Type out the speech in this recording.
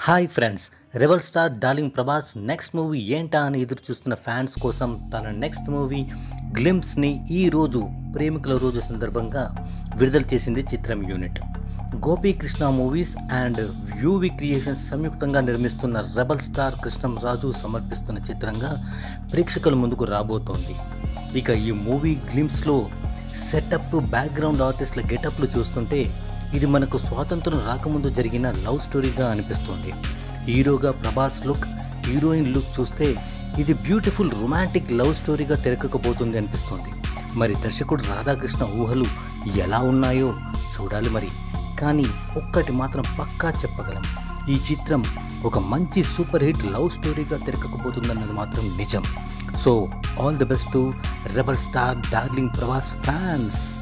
hi friends rebel star darling Prabhas next movie ఏంటా అని ఎదురు చూస్తున్న ఫ్యాన్స్ కోసం తన నెక్స్ట్ మూవీ గ్లిమ్స్ని ఈ రోజు ప్రేమికుల రోజు సందర్భంగా విడుదల చేసింది చిత్రం unit Gopikrishna movies and UV creations సంయుక్తంగా నిర్మిస్తున్న రెబల్ స్టార్ కృష్ణంరాజు సమర్పిస్తున్న చిత్రంగా ప్రేక్షకుల ముందుకు రాబోతోంది ఇక ఈ మూవీ గ్లిమ్స్లో సెటప్ బ్యాక్గ్రౌండ్ ఆర్టిస్టుల గెటప్లు చూస్తుంటే ఇది మనకు స్వాతంత్రం రాకముందు జరిగిన లవ్ స్టోరీగా అనిపిస్తుంది హీరోగా ప్రభాస్ లుక్ హీరోయిన్ లుక్ చూస్తే ఇది బ్యూటిఫుల్ రొమాంటిక్ లవ్ స్టోరీగా తెరకకపోతుంది అనిపిస్తుంది మరి దర్శకుడు రాధాకృష్ణ ఊహలు ఎలా ఉన్నాయో చూడాలి మరి కానీ ఒక్కటి మాత్రం పక్కా చెప్పగలం ఈ చిత్రం ఒక మంచి సూపర్ హిట్ లవ్ స్టోరీగా తెరకకపోతుందన్నది మాత్రం నిజం so all the best to rebel star darling Prabhas fans